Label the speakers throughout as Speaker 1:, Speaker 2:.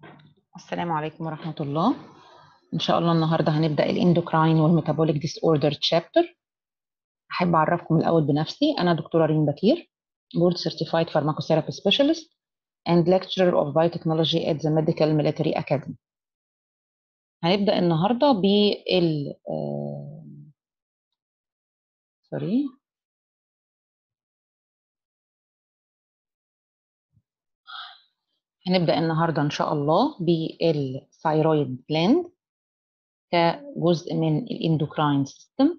Speaker 1: السلام عليكم ورحمة الله إن شاء الله النهاردة هنبدأ الاندوكراين والميتابوليك ديس اوردر تشابتر أحب أعرفكم الأول بنفسي أنا دكتورة ريم بكير board certified pharmacotherapy specialist and lecturer of biotechnology at the Medical Military Academy هنبدأ النهاردة بال سوري هنبدأ النهاردة إن شاء الله بالثايرويد جلاند كجزء من الاندوكراين سيستم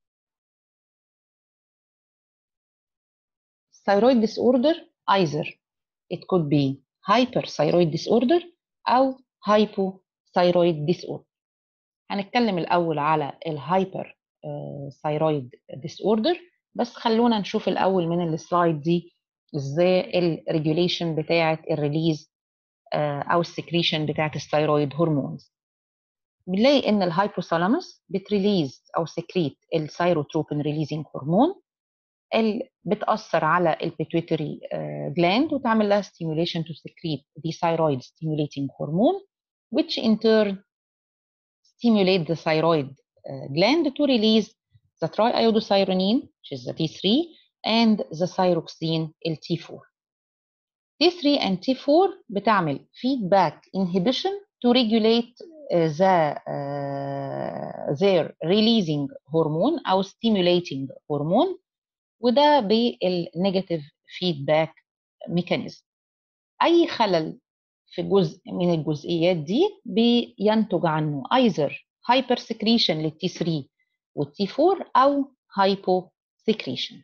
Speaker 1: thyroid disorder either it could be hyperthyroid disorder أو hypothyroid disorder هنتكلم الأول على الهايبر ثايرويد disorder بس خلونا نشوف الأول من السلايد دي ازاي الريجوليشن بتاعة الريليز أو السكريشن بتاعة الثايرويد هرمونز بنلاقي ان الهايبوثالاموس بتريليز او سكريت الثايروتروبين ريليزنج هرمون اللي بتاثر على البيتويتري جلاند وتعمل لها stimulation to secrete the thyroid stimulating hormone which in turn stimulate the thyroid gland to release the triiodothyronine which is the T3 and the thyroxine ال T4 T3 and T4 بتعمل feedback inhibition to regulate the uh, their releasing hormone او stimulating hormone وده بالنيجاتيف فيدباك ميكانيزم اي خلل في جزء من الجزئيات دي بينتج عنه either hyper secretion للتي 3 والتي 4 او hypo secretion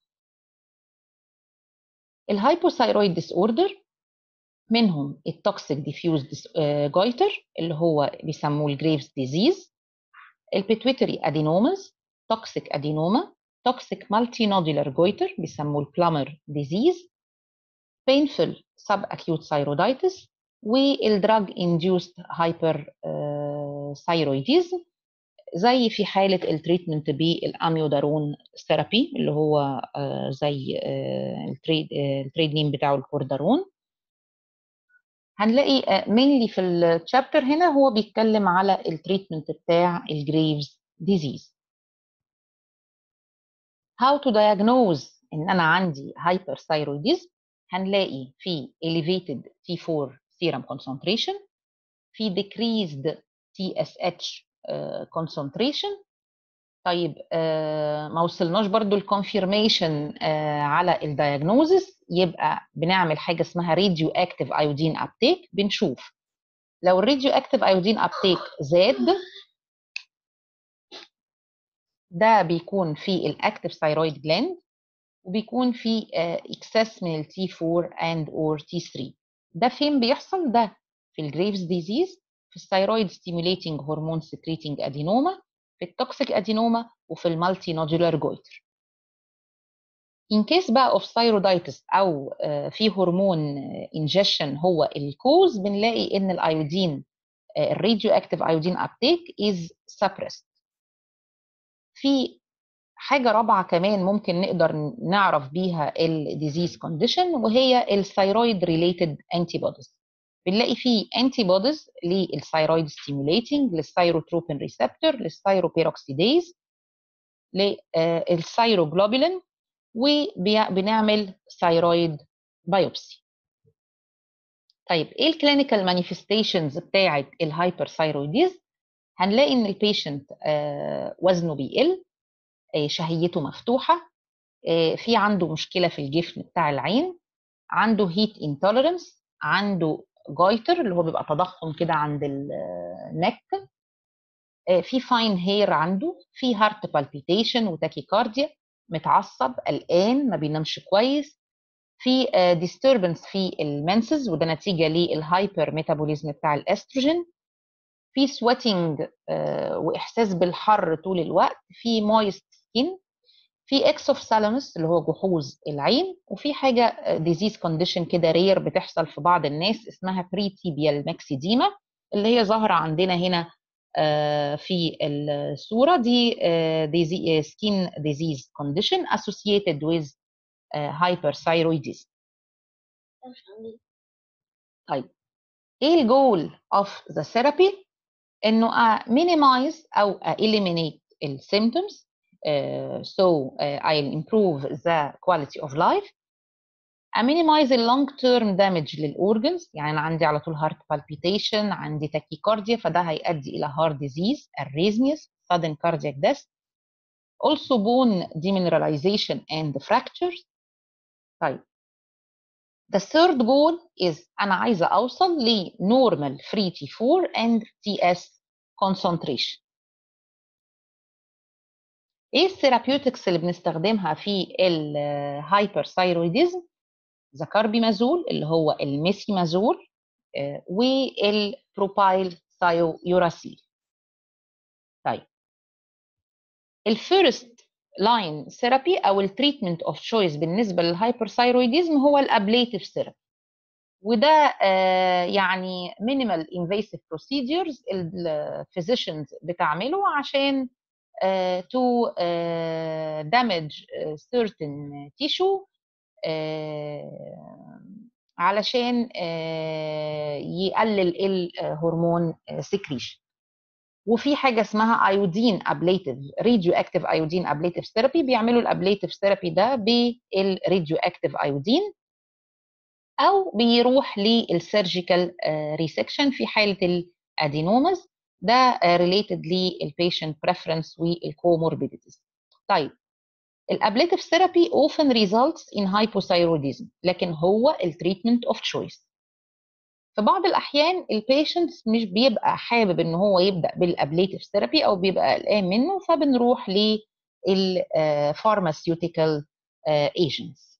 Speaker 1: الهايبوثايرويد ديس اوردر منهم التوكسيك ديفيوز جويتر اللي هو بيسموه الجريفز ديزيز البيتويتري ادينوماز توكسيك ادينوما توكسيك مالتي نودولار جويتر بيسموه البلامر ديزيز painful subacute thyroiditis والدراج induced hyper thyroidism زي في حالة التريتمنت بالاميودارون ثيرابي اللي هو زي التريد التريد نيم بتاعه الكوردارون هنلاقي مينلي في الشابتر هنا هو بيتكلم على التريتمنت بتاع الجريفز ديزيز how to diagnose ان انا عندي hyperthyroidism هنلاقي في elevated T4 serum concentration في decreased TSH uh, concentration طيب uh, ما وصلناش برضو الكونفيرميشن uh, على الدياجنوزس يبقى بنعمل حاجه اسمها راديو اكتيف ايودين ابتيك بنشوف لو الراديو اكتيف ايودين ابتيك زاد ده بيكون في الاكتيف ثايرويد جلاند وبيكون في اكسس من التي 4 اند اور تي 3 ده فين بيحصل ده في الجريفز ديزيز في الثايرويد ستيموليتنج هرمون سكريتنج ادينوما في التوكسيك ادينوما وفي المالتي نودولار جويتر ان كيس بقى اوف ثايرودايتس او في هرمون انجكشن هو الكوز بنلاقي ان الايودين الراديو اكتيف ايودين ابتيك از سبريست في حاجه رابعه كمان ممكن نقدر نعرف بيها الديزيز كونديشن وهي الثايرويد ريليتد انتي بوديز بنلاقي فيه انتي بوديز للثايرويد ستيموليتنج للثايروتروبين ريسبتور للثايروبيروكسيديز للثايروجلوبولين وبنعمل ثايرويد بايوبسي طيب ايه الكلينيكال مانيفستيشنز بتاعه الهايبرثايرويديز هنلاقي ان البيشنت وزنه بيقل شهيته مفتوحه في عنده مشكله في الجفن بتاع العين عنده هيت انتوليرنس عنده جايتر اللي هو بيبقى تضخم كده عند النك في فاين هير عنده في هارت بالبيتيشن وتاكيكارديا متعصب قلقان ما بينامش كويس في ديستربنس في المنسز وده نتيجه للهايبر ميتابوليزم بتاع الاستروجين في سويتنج واحساس بالحر طول الوقت في مويست سكين في اكسوفثالاموس اللي هو جحوظ العين وفي حاجه ديزيز كونديشن كده رير بتحصل في بعض الناس اسمها بري تيبيال ماكسيديما اللي هي ظاهره عندنا هنا في الصوره دي ديزي سكين ديزيز كونديشن associated with hyperthyroidism طيب ايه الجول اوف ذا ثيرابي انه uh, minimize او uh, eliminate ال symptoms uh, so uh, I'll improve the quality of life I minimize the long term damage للorgans يعني انا عندي على طول heart palpitation عندي tachycardia فده هيؤدي الى heart disease arrhythmias sudden cardiac death also bone demineralization and fractures طيب The third goal is أنا عايزة أوصل ل normal free T4 and TS concentration. إيه الثيرابيوتكس اللي بنستخدمها في الهايبرثايرويدزم؟ زكاربيمازول اللي هو الميثيمازول والبروبايل ثايويوراسيل. طيب الفيرست لاين ثيرابي او التريتمنت اوف تشويس بالنسبه للهايبرثايرويدزم هو الابليتيف ثيرابي وده آه يعني مينيمال انفيسيف بروسيدجرز الفيزيشنز بتعمله عشان تو دامج سيرتن تيشو علشان آه يقلل الهرمون سكريشن وفي حاجه اسمها ايودين ابليتيف راديو اكتيف ايودين ابليتيف ثيرابي بيعملوا الابليتيف ثيرابي ده بالراديو اكتيف ايودين او بيروح للسيرجيكال ريسكشن في حاله الادينوماز ده ريليتد للبيشنت بريفرنس والكوموربيديتيز طيب الابليتيف ثيرابي often results in hypothyroidism لكن هو التريتمنت اوف تشويس في بعض الاحيان البيشنت مش بيبقى حابب ان هو يبدا بالابليتيف ثيرابي او بيبقى قلقان منه فبنروح للفارماسيوتيكال ايجنتس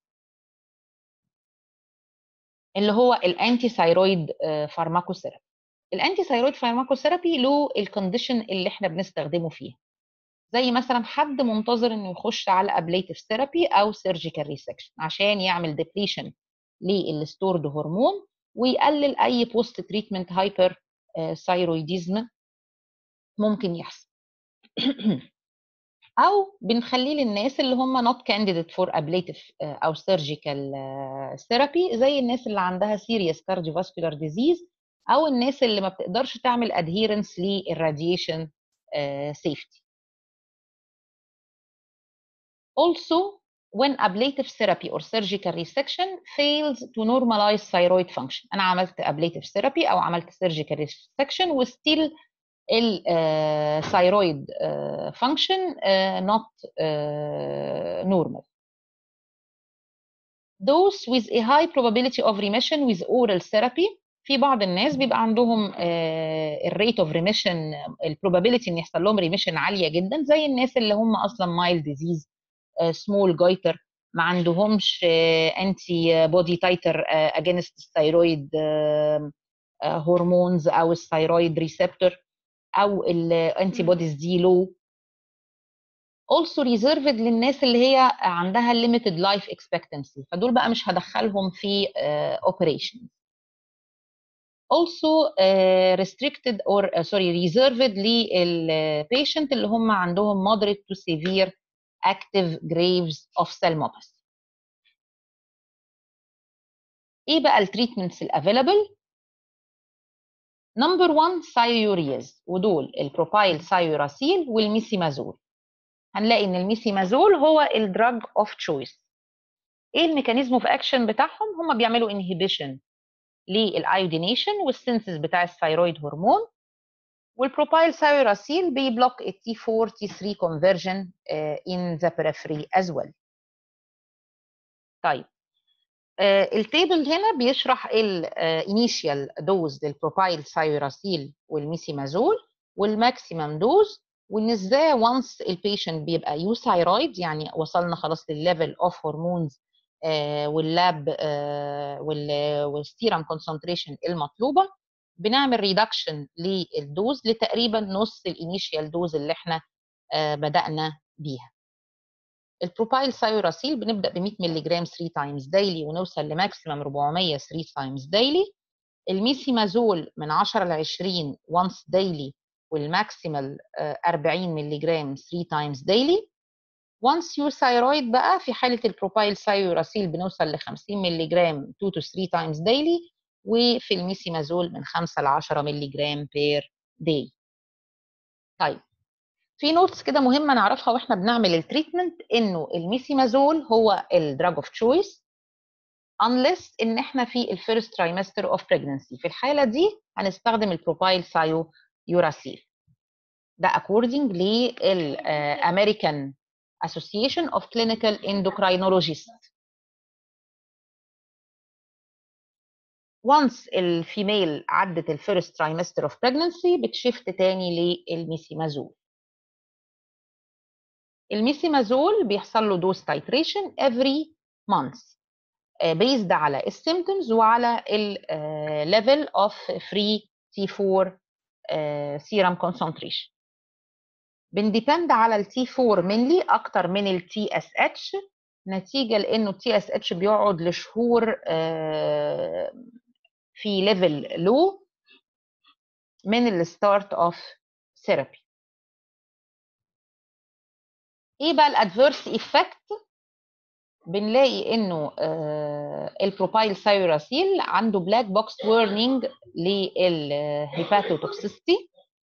Speaker 1: اللي هو الانتي ثايرويد فارماكوثيرابي الانتي ثايرويد فارماكوثيرابي له الكونديشن اللي احنا بنستخدمه فيها زي مثلا حد منتظر انه يخش على ابليتيف ثيرابي او سيرجيكال ريسكشن عشان يعمل ديبليشن للستورد هرمون ويقلل اي بوست تريتمنت هايبر ثايرويديزم ممكن يحصل او بنخليه للناس اللي هم not candidate for ablative او surgical therapy زي الناس اللي عندها serious cardiovascular disease او الناس اللي ما بتقدرش تعمل adherence للراديشن safety also when ablative therapy or surgical resection fails to normalize thyroid function انا عملت ablative therapy او عملت surgical resection وستيل الثايرويد function not normal those with a high probability of remission with oral therapy في بعض الناس بيبقى عندهم الريت اوف ريميشن البروبابيلتي ان يحصل لهم ريميشن عاليه جدا زي الناس اللي هم اصلا مايل ديزيز سمول جايتر ما عندهمش انتي بودي تايتر اجينست الثايرويد هرمونز او الثايرويد ريسبتور او الانتي بوديز دي لو also reserved للناس اللي هي عندها limited life expectancy فدول بقى مش هدخلهم في uh, operations also uh, restricted or uh, sorry reserved للبيشنت اللي هم عندهم moderate to severe active graves of ophthalmopathy. ايه بقى التريتمنتس الافيلابل؟ نمبر 1 ثايوريز ودول البروبايل ثايوراسيل والميثيمازول. هنلاقي ان الميثيمازول هو الدراج اوف تشويس. ايه الميكانيزم اوف اكشن بتاعهم؟ هم بيعملوا انهبيشن للايودينيشن والسينثيز بتاع الثايرويد هرمون والبروبايل ثايوراسيل بيبلوك ال T4 T3 conversion uh, in the periphery as well. طيب uh, التيبل هنا بيشرح الانيشيال دوز للبروبايل ثايوراسيل والميثيمازول والماكسيمم دوز وان ازاي وانس البيشنت بيبقى يو ثايرويد يعني وصلنا خلاص للليفل اوف هرمونز واللاب والستيرم كونسنتريشن المطلوبه بنعمل ريدكشن للدوز لتقريبا نص الانيشيال دوز اللي احنا بدانا بيها البروبايل ثايوراسيل بنبدا ب 100 مللي جرام 3 تايمز دايلي ونوصل لماكسيمم 400 3 تايمز دايلي الميثيمازول من 10 ل 20 وانس دايلي والماكسيمال 40 مللي جرام 3 تايمز دايلي وانس يور ثايرويد بقى في حاله البروبايل ثايوراسيل بنوصل ل 50 مللي جرام 2 to 3 تايمز دايلي وفي الميسيمازول من 5 ل 10 مللي جرام بير داي طيب في نوتس كده مهمه نعرفها واحنا بنعمل التريتمنت انه الميسيمازول هو الدراج اوف تشويس unless ان احنا في الفيرست ترايمستر اوف pregnancy في الحاله دي هنستخدم البروبايل سايو يوراسيل ده according للامريكان Association of Clinical Endocrinologists once الفيميل عدت الفيرست ترايمستر اوف pregnancy بتشفت تاني للميسيمازول الميسيمازول بيحصل له دوز تايتريشن every month بيزد على السيمتومز وعلى الليفل اوف فري تي 4 سيرم كونسنتريشن بنديبند على التي 4 منلي اكتر من التي اس اتش نتيجه لانه التي اس اتش بيقعد لشهور في ليفل لو من الستارت اوف ثيرابي ايه بقى الادفيرس ايفكت بنلاقي انه البروبايل سايوراسيل عنده بلاك بوكس وورنينج للهيباتوتوكسيستي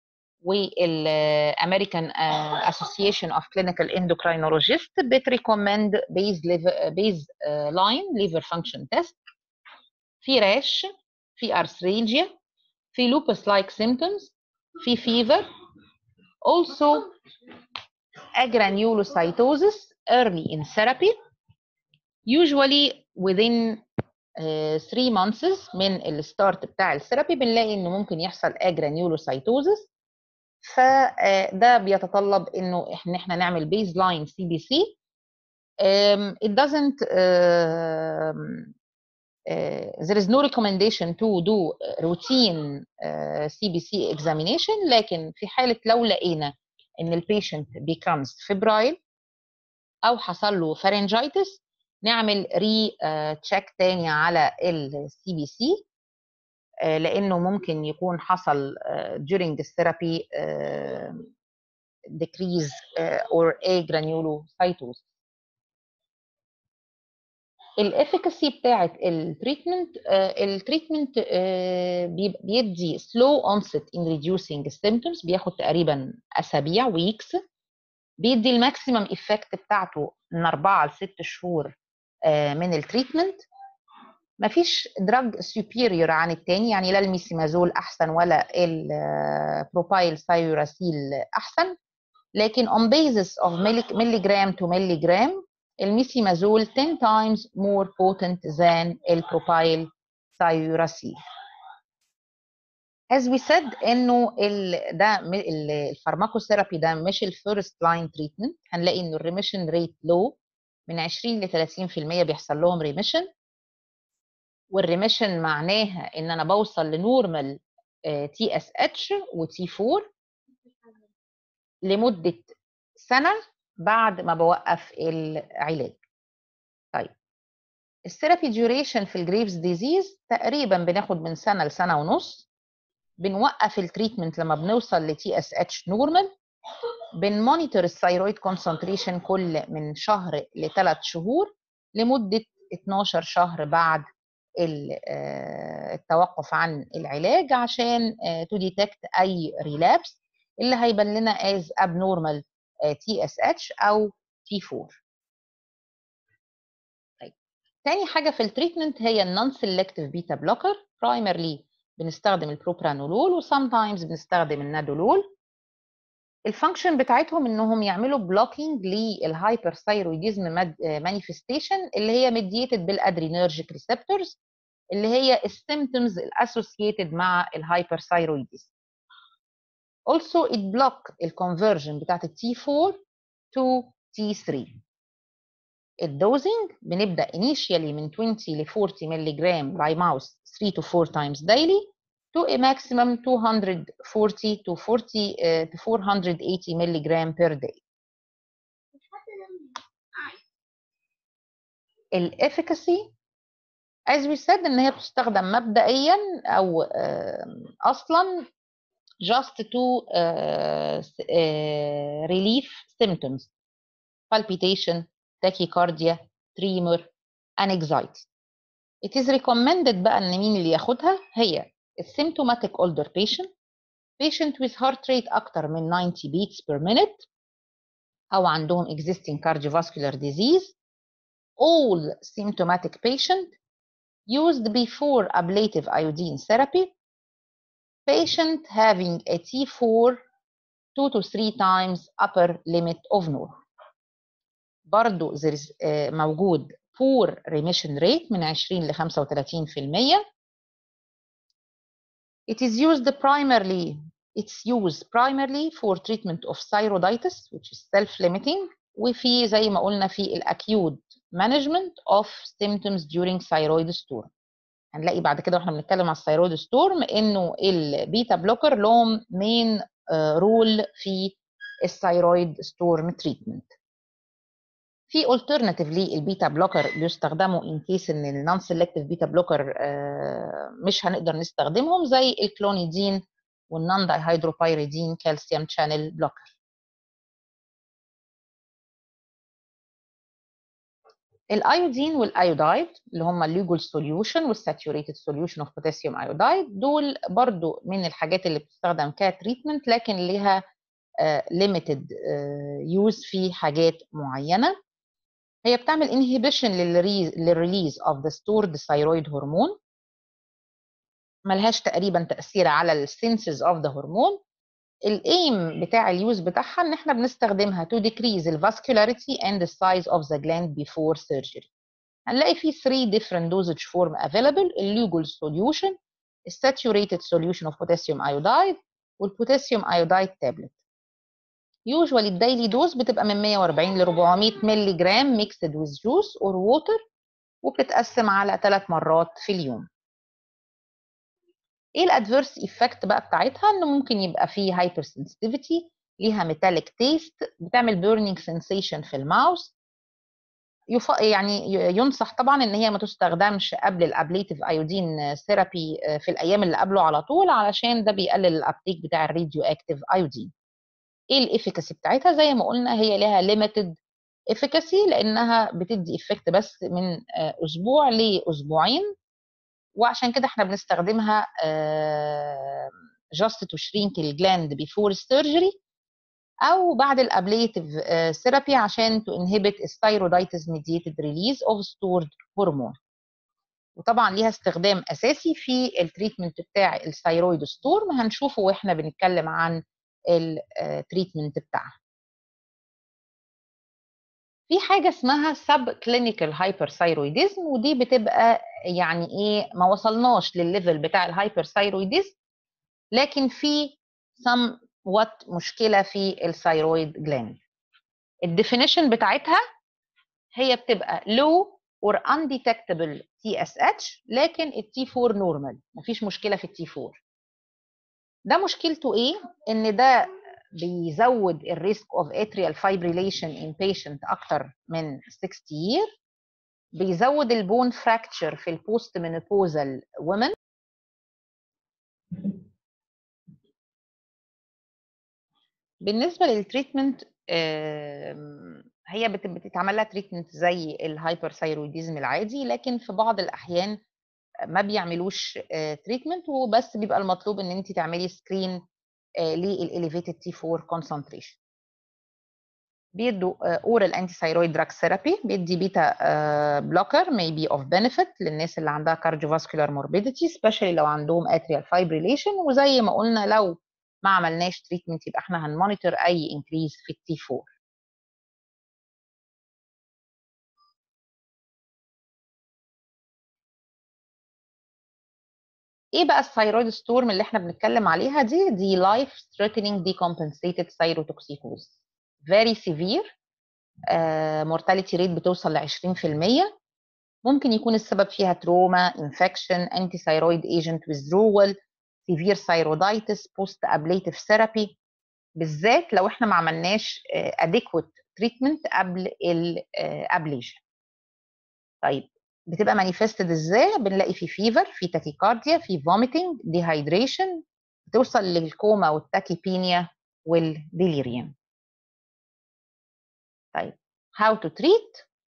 Speaker 1: والامريكان اسوسيشن اوف كلينيكال اندوكراينولوجيست بتريكومند بيز بيز لاين ليفر فانكشن تيست في راش في ارثريلجيا في لوبس لايك سيمبتومز في فيفر also agranulocytosis early in therapy usually within uh, 3 months من الستارت بتاع الثيرابي بنلاقي انه ممكن يحصل agranulocytosis فده بيتطلب انه احنا احنا نعمل بيز لاين سي بي سي it doesn't um, uh, there is no recommendation to do routine uh, CBC examination لكن في حالة لو لقينا ان البيشنت becomes febrile او حصل له pharyngitis نعمل ري تشيك تاني على السي بي سي لانه ممكن يكون حصل during the therapy decrease or agranulocytosis الافيكاسي بتاعت التريتمنت التريتمنت بيدي slow onset in reducing symptoms بياخد تقريبا اسابيع ويكس بيدي الماكسيمم افكت بتاعته من 4 ل 6 شهور من التريتمنت مفيش دراج سوبيريور عن التاني يعني لا الميسيمازول احسن ولا البروبايل سايوراسيل احسن لكن on basis of milligram to milligram الميسيمازول 10 times more potent than البروبايل سايوراسيل as we said انه ال ده الفارماكوثيرابي ده مش الفيرست لاين تريتمنت هنلاقي انه الريميشن ريت لو من 20 ل 30% بيحصل لهم ريميشن والريميشن معناها ان انا بوصل لنورمال تي اس اتش وتي 4 لمده سنه بعد ما بوقف العلاج طيب الثيرابي ديوريشن في الجريفز ديزيز تقريبا بناخد من سنه لسنه ونص بنوقف التريتمنت لما بنوصل لتي اس اتش نورمال بنمونيتور الثايرويد كونسنتريشن كل من شهر لثلاث شهور لمده 12 شهر بعد التوقف عن العلاج عشان تو ديتكت اي ريلابس اللي هيبان لنا از ابنورمال تي اس اتش او تي 4 طيب تاني حاجه في التريتمنت هي النون سيلكتيف بيتا بلوكر برايمرلي بنستخدم البروبرانولول وسام بنستخدم النادولول الفانكشن بتاعتهم انهم يعملوا بلوكينج للهايبرثايرويديزم مانيفستيشن اللي هي ميديتد بالادرينرجيك ريسبتورز اللي هي السيمتومز الاسوسييتد مع الهايبرثايرويديزم also it block الكونفرجن بتاعت التي 4 to T3 الدوزنج بنبدا initially من 20 ل 40 مللي جرام باي ماوس 3 to 4 times daily to a maximum 240 to 40 uh, to 480 milligram per day. الافيكاسي as we said ان هي بتستخدم مبدئيا او uh, اصلا just to uh, uh, relieve symptoms palpitation tachycardia tremor anxiety It is recommended بقى ان مين اللي ياخدها هي symptomatic older patient patient with heart rate اكتر من 90 beats per minute او عندهم existing cardiovascular disease all symptomatic patient used before ablative iodine therapy patient having a T4 2 to 3 times upper limit of normal برضو there is, uh, موجود poor remission rate من 20 ل 35% It is used primarily its use primarily for treatment of thyroiditis which is self-limiting وفي زي ما قلنا في الأكيوت management of symptoms during thyroid storm هنلاقي بعد كده واحنا بنتكلم على الثيرويد ستورم انه البيتا بلوكر لهم مين رول في الثيرويد ستورم تريتمنت في alternative للبيتا بلوكر بيستخدموا in case ان النون سيلكتيف بيتا بلوكر مش هنقدر نستخدمهم زي الكلونيدين والنون دايهيدروبيريدين كالسيوم شانل بلوكر الايودين والايودايد اللي هم الليجول سوليوشن والساتوريتد سوليوشن اوف بوتاسيوم ايودايد دول برضو من الحاجات اللي بتستخدم كتريتمنت لكن ليها ليميتد يوز في حاجات معينه هي بتعمل انهبيشن للريليز اوف ذا ستورد ثايرويد هرمون ملهاش تقريبا تاثير على السينسز اوف ذا هرمون الايم بتاع اليوز بتاعها ان احنا بنستخدمها to decrease the vascularity and the size of the gland before surgery هنلاقي في 3 different dosage form available الليجول solution saturated solution of potassium iodide والبوتاسيوم iodide tablet usually الدايلي دوز بتبقى من 140 ل 400 مللي جرام mixed with juice or water وبتتقسم على ثلاث مرات في اليوم ايه الادفيرس ايفكت بقى بتاعتها انه ممكن يبقى فيه هايبر سنسيتيفيتي ليها ميتاليك تيست بتعمل بيرنينج سensation في الماوس يف... يعني ينصح طبعا ان هي ما تستخدمش قبل الابليتيف ايودين ثيرابي في الايام اللي قبله على طول علشان ده بيقلل الابتيك بتاع الراديو اكتيف ايودين ايه الافيكاسي بتاعتها زي ما قلنا هي لها ليميتد افيكاسي لانها بتدي افكت بس من اسبوع لاسبوعين وعشان كده احنا بنستخدمها جاست تو شرينك الجلاند بيفور السيرجري او بعد الابليتيف ثيرابي عشان تو انهبت الثايرودايتس ميديتد ريليز اوف ستورد هرمون وطبعا ليها استخدام اساسي في التريتمنت بتاع الثايرويد ستورم هنشوفه واحنا بنتكلم عن التريتمنت بتاعها في حاجة اسمها سب كلينيكال هايبرثايرويدزم ودي بتبقى يعني ايه ما وصلناش للليفل بتاع الهايبرثايرويدزم لكن في سم وات مشكلة في الثايرويد جلاند الديفينيشن بتاعتها هي بتبقى low or undetectable TSH لكن ال T4 normal مفيش مشكلة في ال T4 ده مشكلته ايه؟ ان ده بيزود الريسك اوف اتريال fibrillation in patient اكتر من 60 year بيزود البون فراكتشر في البوست مينوبوزال women بالنسبه للتريتمنت هي بتتعمل لها تريتمنت زي الهايبرثايرويديزم العادي لكن في بعض الاحيان ما بيعملوش تريتمنت وبس بيبقى المطلوب ان انت تعملي سكرين للاليفيتد تي 4 كونسنتريشن بيدوا اورال انتي ثايرويد دراج ثيرابي بيدي بيتا بلوكر may be of benefit للناس اللي عندها كارديوفاسكولار موربيديتي سبيشالي لو عندهم اتريال فايبريليشن وزي ما قلنا لو ما عملناش تريتمنت يبقى احنا هنمونيتور اي انكريز في التي 4 ايه بقى الثايرويد ستورم اللي احنا بنتكلم عليها دي دي لايف ثريتنينج decompensated thyrotoxicosis very severe مورتاليتي uh, ريت بتوصل ل 20% ممكن يكون السبب فيها تروما انفكشن انتي ثايرويد ايجنت withdrawal severe thyroiditis post ablative therapy بالذات لو احنا ما عملناش uh, adequate treatment قبل الابليشن طيب بتبقى مانيفستد ازاي بنلاقي في فيفر في تاكيكارديا في فوميتنج ديهايدريشن بتوصل للكوما والتاكيبينيا والديليريوم طيب how to treat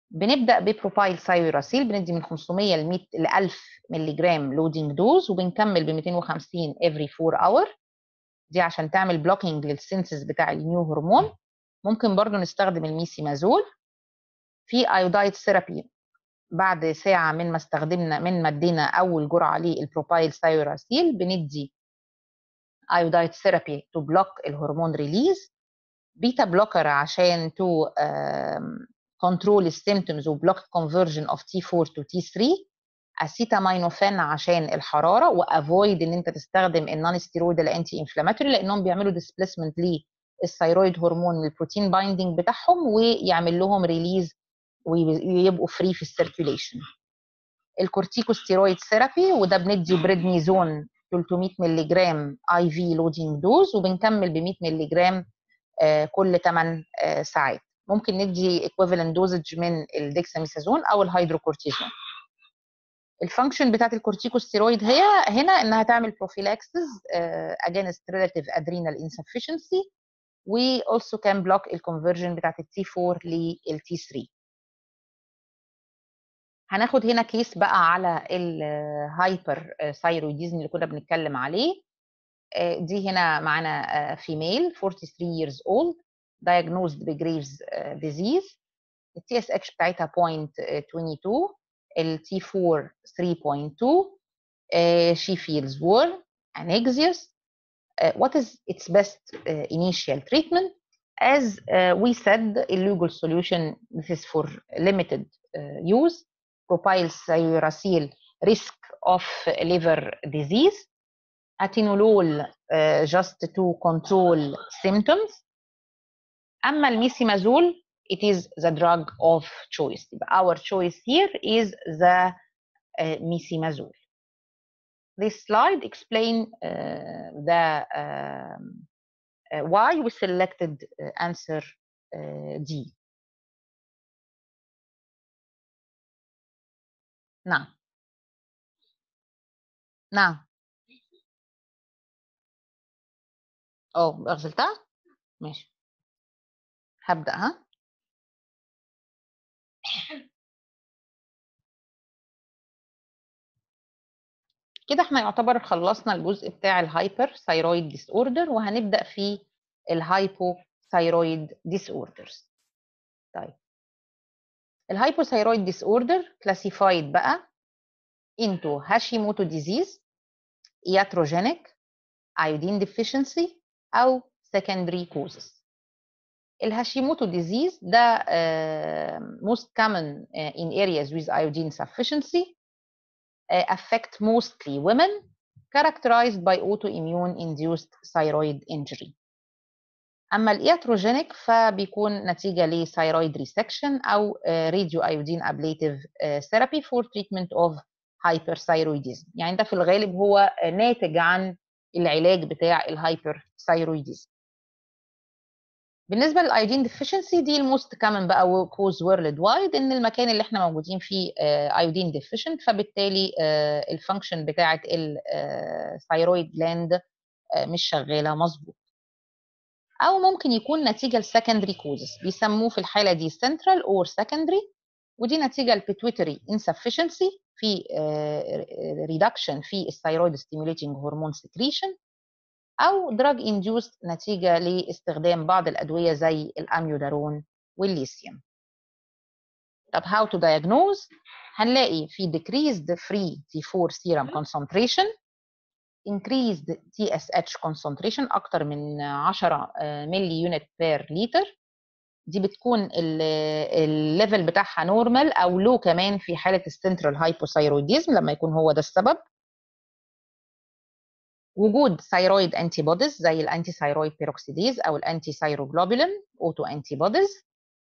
Speaker 1: بنبدا ببروبايل سايوراسيل بندي من 500 ل 100 ل 1000 مللي جرام لودنج دوز وبنكمل ب 250 افري 4 اور دي عشان تعمل بلوكينج للسينسز بتاع النيو هرمون ممكن برضو نستخدم الميسيمازول في ايودايد ثيرابي بعد ساعه من ما استخدمنا من ما ادينا اول جرعه للبروبايل سايوراسيل بندي ايودايد ثيرابي تو بلوك الهرمون ريليز بيتا بلوكر عشان تو كنترول السيمتومز وبلوك كونفرجن اوف تي 4 تو تي 3 اسيتامينوفين عشان الحراره وافويد ان انت تستخدم النون ستيرويد الانتي انفلاماتوري لانهم بيعملوا ديسبيسمنت للثيرويد هرمون والبروتين بايندينج بتاعهم ويعمل لهم ريليز ويبقوا فري في السيركيوليشن الكورتيكوستيرويد ثيرابي وده بندي بريدنيزون 300 مللي جرام اي في لودنج دوز وبنكمل ب 100 مللي جرام كل 8 ساعات ممكن ندي equivalent دوزج من الديكساميثازون او الهيدروكورتيزون الفانكشن بتاعت الكورتيكوستيرويد هي هنا انها تعمل prophylaxis uh, against relative adrenal insufficiency و also can block الكونفرجن بتاعت التي 4 للتي 3 هناخد هنا كيس بقى على الهايبر ثايرويديزم اللي كنا بنتكلم عليه دي هنا معانا فيميل 43 years old diagnosed بجريفز disease التي اس اتش بتاعتها 0.22 التي 4 3.2 she feels warm anxious uh, what is its best uh, initial treatment as uh, we said illegal solution this is for limited use propyl uracil risk of liver disease atenolol just to control symptoms اما الميسيمازول it is the drug of choice our choice here is the uh, mesimazole this slide explain uh, the um, uh, why we selected answer D نعم نعم اه غسلتها ماشي هبدأ ها كده احنا يعتبر خلصنا الجزء بتاع الهايبر ثايرويد ديس اوردر وهنبدأ في الهايبو ثايرويد ديس اوردرز طيب الهايبوثايرويد ديس اوردر كلاسيفايد بقى into هاشيموتو ديزيز iatrogenic iodine deficiency او secondary causes الهاشيموتو ديزيز ده uh, most common uh, in areas with iodine sufficiency uh, affect mostly women characterized by autoimmune induced thyroid injury اما الاياتروجينيك فبيكون نتيجه لثايرويد ريسكشن او راديو ايودين ابليتيف ثيرابي فور تريتمنت اوف هايبرثايرويديزم يعني ده في الغالب هو ناتج عن العلاج بتاع الهايبرثايرويديزم بالنسبه للايودين ديفيشنسي دي الموست كامن بقى كوز وورلد وايد ان المكان اللي احنا موجودين فيه ايودين ديفيشنت فبالتالي الفانكشن بتاعه الثايرويد جلاند مش شغاله مظبوط او ممكن يكون نتيجه لسكندري كوزز بيسموه في الحاله دي سنترال اور سكندري ودي نتيجه للبيتويتري انسفشنسي في ريدكشن في الثايرويد ستيموليتنج هرمون سكريشن او دراج انديوست نتيجه لاستخدام بعض الادويه زي الاميودارون والليثيوم طب how to diagnose هنلاقي في decreased free T4 serum concentration increased TSH concentration أكتر من 10 ملي يونت بير لتر دي بتكون الليفل بتاعها نورمال أو لو كمان في حالة السنترال هايبوثايرويديزم لما يكون هو ده السبب وجود ثايرويد انتي بوديز زي الانتي ثايرويد بيروكسيديز او الانتي ثايروجلوبولين اوتو انتي بوديز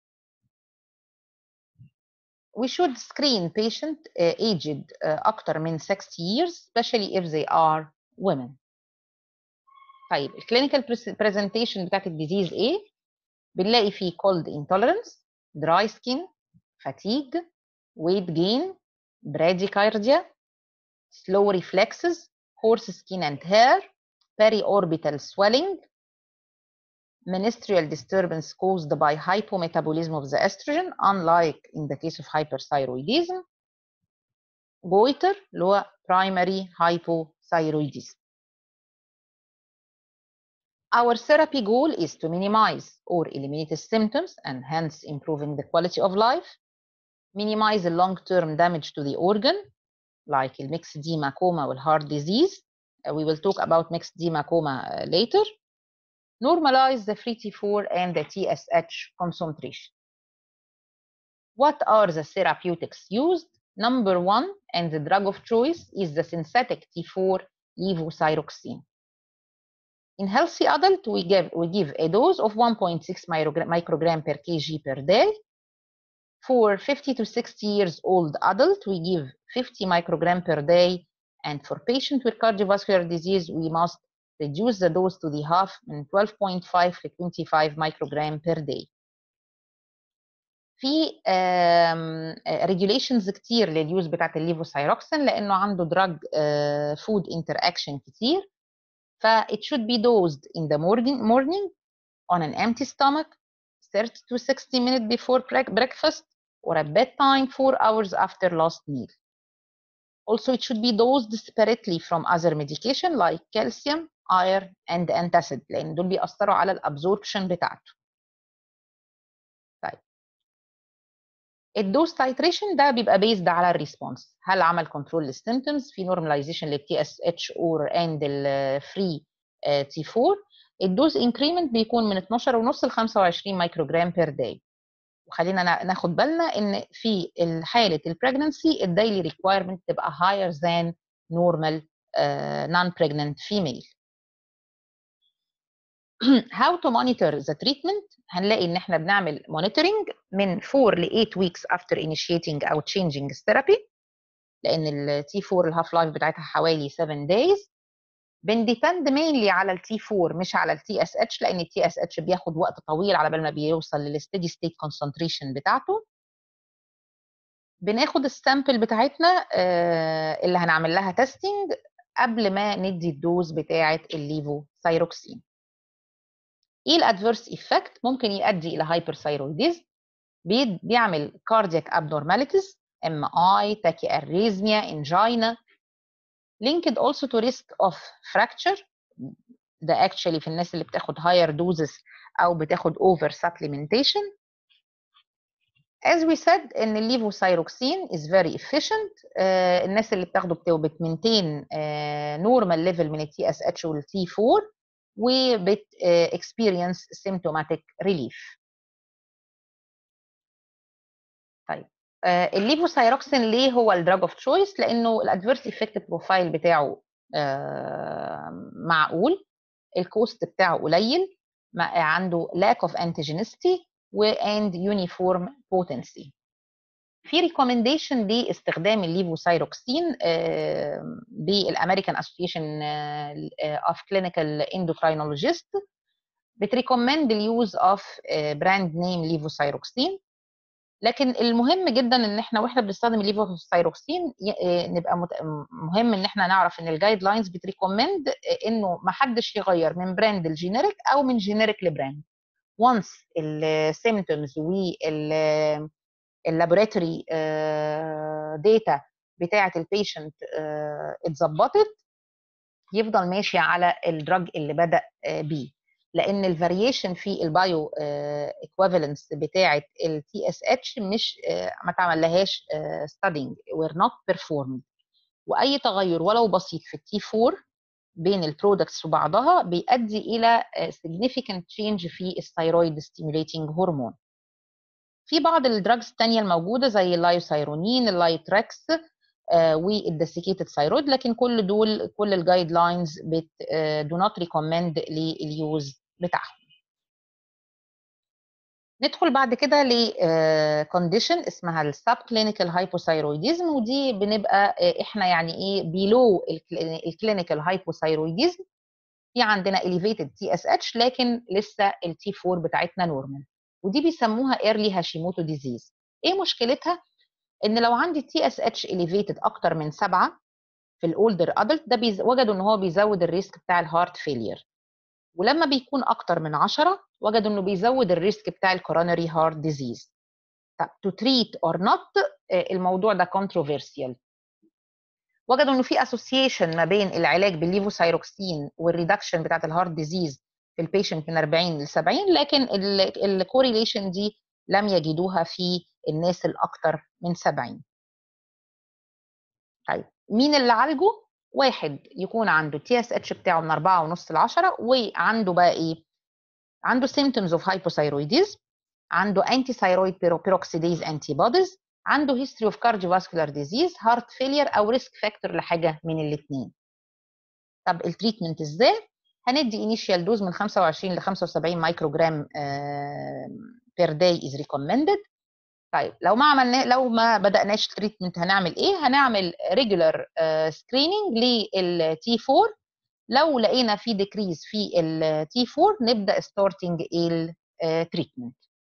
Speaker 1: we should screen patient uh, aged uh, أكتر من 60 years especially if they are women. طيب الكلينيكال برزنتيشن بتاعت الديزيز ايه؟ بنلاقي فيه cold intolerance, dry skin, fatigue, weight gain, bradycardia, slow reflexes, coarse skin and hair, periorbital swelling, menstrual disturbance caused by hypometabolism of the estrogen unlike in the case of hyperthyroidism goiter اللي هو primary hypothyroidism Our therapy goal is to minimize or eliminate the symptoms and hence improving the quality of life, minimize the long-term damage to the organ, like myxedema, coma, or heart disease. Uh, we will talk about myxedema, coma uh, later. Normalize the free T4 and the TSH concentration. What are the therapeutics used? Number one, and the drug of choice, is the synthetic T4 levothyroxine. In healthy adult, we give, we give a dose of 1.6 microgram, microgram per kg per day. For 50 to 60 years old adult, we give 50 microgram per day. And for patient with cardiovascular disease, we must reduce the dose to the half من 12.5 to 25 microgram per day. في ريجوليشنز كتير لليوز بتاعت الليفوثايروكسين لانه عنده دراج فود انتراكشن كتير ف it should be dosed in the morning morning on an empty stomach 30 to 60 minutes before breakfast or at bedtime 4 hours after last meal. Also, it should be dosed separately from other medication like calcium, iron, and antacid لأن دول بيأثروا على الابزوربشن بتاعته. طيب الدوز تايتريشن ده بيبقى بيزد على الريسبونس هل عمل كنترول للسيمتومز في نورماليزيشن للتي اس اتش اور اند الفري تي 4 الدوز انكريمنت بيكون من 12 ونص ل 25 مايكروجرام بير داي وخلينا ناخد بالنا ان في حاله البريجننسي الدايلي ريكوايرمنت تبقى higher than normal uh, non-pregnant female. How to monitor the treatment هنلاقي ان احنا بنعمل monitoring من 4 ل 8 weeks after initiating او changing therapy لان ال T4 الهاف لايف بتاعتها حوالي 7 days بنديبند mainly على ال T4 مش على ال TSH لان ال TSH بياخد وقت طويل على بال ما بيوصل للستيدي ستيت concentration بتاعته بناخد السامبل بتاعتنا اللي هنعمل لها تيستنج قبل ما ندي الدوز بتاعه الليفوثايروكسين ايه الادفيرس ايفكت ممكن يؤدي الى هايبرثايرويديزم بيعمل كاردياك abnormalities ام اي تاكي اريزميا انجينا linked also to risk of fracture ده actually في الناس اللي بتاخد higher doses او بتاخد over supplementation as we said ان الليفوثايروكسين is very efficient uh, الناس اللي بتاخده بتمنتين uh, normal level من التي اس اتش والتي 4 وبت uh, experience symptomatic relief طيب uh, الليفوثايروكسين ليه هو الدراج اوف تشويس لانه الادفيرس افكت بروفايل بتاعه uh, معقول الكوست بتاعه قليل عنده lack of antigenicity and uniform potency. في ريكومنديشن لاستخدام الليفوثايروكسين بالامريكان اسوسيشن اوف كلينيكال اندوكراينولوجيست بتريكومند اليوز اوف براند نيم ليفوثايروكسين لكن المهم جدا ان احنا واحنا بنستخدم الليفوثايروكسين نبقى مهم ان احنا نعرف ان الجايد لاينز بتريكومند انه ما حدش يغير من براند الجينيريك او من جينيريك لبراند once السيمتومز وال اللابوراتوري داتا بتاعه البيشنت اتظبطت يفضل ماشي على الدراج اللي بدا بيه لان الفاريشن في البايو ايكويفالنس بتاعه التي اس اتش مش ما تعملهاش ستادينج وير نوت بيرفورمد واي تغير ولو بسيط في التي 4 بين البرودكتس وبعضها بيؤدي الى significant change في الثيرويد ستيميوليتنج هرمون في بعض الدراجز الثانيه الموجوده زي اللايوسايرونين اللايتركس آه والديسيكيتد ثايرويد لكن كل دول كل الجايد لاينز بت دو نوت ريكومند لليوز بتاعهم ندخل بعد كده لكونديشن اسمها السب كلينيكال هايبوثايرويديزم ودي بنبقى احنا يعني ايه بيلو الكلينيكال هايبوثايرويديزم في عندنا elevated TSH لكن لسه ال T4 بتاعتنا نورمال ودي بيسموها early هاشيموتو ديزيز ايه مشكلتها ان لو عندي TSH elevated اكتر من سبعة في الاولدر ادلت ده بيز... وجدوا ان هو بيزود الريسك بتاع الهارت فيلير ولما بيكون اكتر من 10 وجدوا انه بيزود الريسك بتاع الكوروناري هارت ديزيز طب تو تريت اور نوت الموضوع ده controversial وجدوا انه في اسوسيشن ما بين العلاج بالليفوسايروكسين والريدكشن بتاعت الهارت ديزيز في البيشنت من 40 ل 70 لكن الكوريليشن دي لم يجدوها في الناس الاكثر من 70 طيب مين اللي عالجه واحد يكون عنده تي اس اتش بتاعه من 4.5 ل 10 وعنده بقى ايه عنده symptoms of hypothyroidism عنده anti thyroid peroxidase antibodies عنده history of cardiovascular disease heart failure او risk factor لحاجه من الاثنين طب التريتمنت ازاي هندي initial dose من 25 ل 75 مايكروجرام بير داي is recommended طيب لو ما عملنا لو ما بدأناش تريتمنت هنعمل ايه هنعمل ريجولار سكريننج للتي 4 لو لقينا في ديكريز في التي 4 نبدا ستارتنج التريتمنت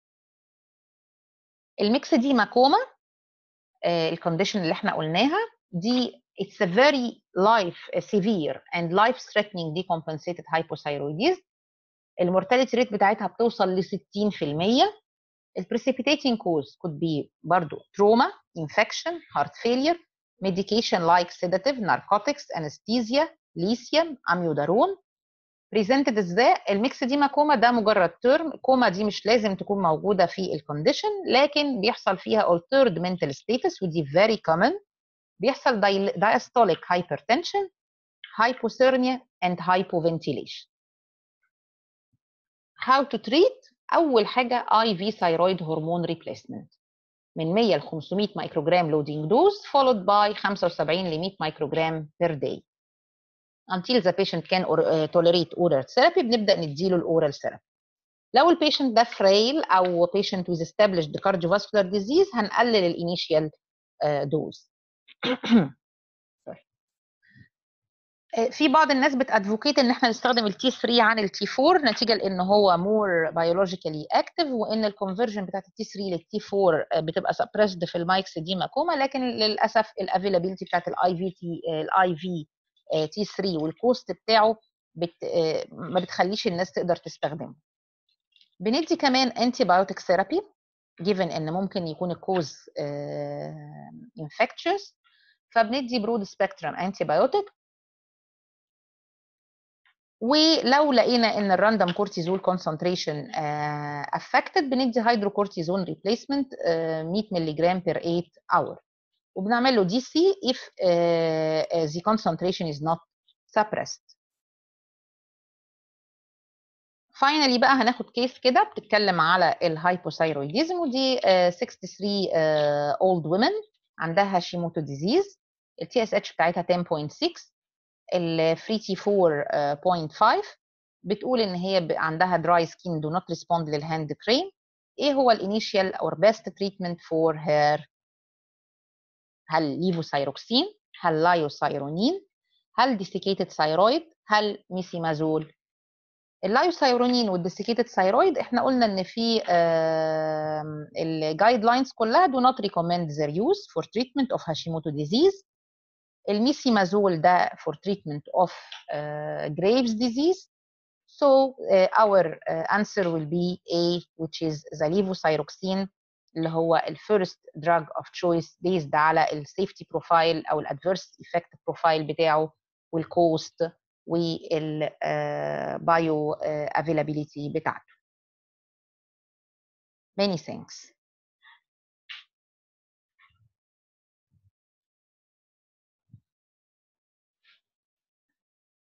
Speaker 1: الميكس دي ماكوما الكونديشن اللي احنا قلناها دي it's a very life severe and life threatening decompensated hypothyroidism المورتاليتي ريت بتاعتها بتوصل ل 60% البريسيبيتيتنج كوز could be برضو trauma infection heart failure medication like sedative narcotics anesthesia lithium amiodarone presented ازاي الميكس دي كوما ده مجرد ترم كوما دي مش لازم تكون موجوده في الكونديشن لكن بيحصل فيها altered mental status ودي very common بيحصل diastolic hypertension hypothermia and hypoventilation how to treat اول حاجه اي في ثايرويد هرمون ريبليسمنت من 100 ل 500 مايكروجرام لودينج دوز followed by 75 ل 100 مايكروجرام بير داي until the patient can tolerate oral therapy بنبدا نديله الاورال ثيرابي لو البيشنت ده فريل او patient with established cardiovascular disease هنقلل الانيشيال دوز في بعض الناس بتادفوكيت ان احنا نستخدم التي 3 عن التي 4 نتيجه لان هو مور بيولوجيكالي اكتف وان الكونفرجن بتاعت التي 3 للتي 4 بتبقى سبريسد في المايكس دي ماكوما لكن للاسف الافيلابيلتي بتاعت الاي في تي الاي في تي 3 والكوست بتاعه بت ما بتخليش الناس تقدر تستخدمه بندي كمان انتي بايوتيك ثيرابي جيفن ان ممكن يكون الكوز انفكتشوس فبندي برود سبيكترم انتي بايوتيك ولو لقينا ان الراندوم كورتيزول كونسنتريشن افكتد بندي هيدروكورتيزون ريبليسمنت 100 مللي جرام بير 8 اور وبنعمل له دي سي if uh, the concentration is not suppressed فاينلي بقى هناخد كيس كده بتتكلم على الهايبوثايرويديزم ودي uh, 63 uh, old women عندها هاشيموتو ديزيز التي اس اتش بتاعتها 10.6 الفري تي 4.5 بتقول ان هي عندها دراي سكين دو نوت ريسبوند للهاند كريم ايه هو الانيشال اور بيست تريتمنت فور هير هل ليفوسايروكسين هل لايوسايرونين هل ديسيكيتد ثايرويد هل ميسيمازول اللايوسايرونين والديسيكيتد ثايرويد احنا قلنا ان في الجايد لاينز كلها do not recommend their use for treatment of Hashimoto disease الميسيمازول ده for treatment of uh, Graves disease so uh, our uh, answer will be A which is the levothyroxine اللي هو ال first drug of choice based على ال safety profile أو ال adverse effect profile بتاعه والكوست وال bio availability بتاعته. Many thanks.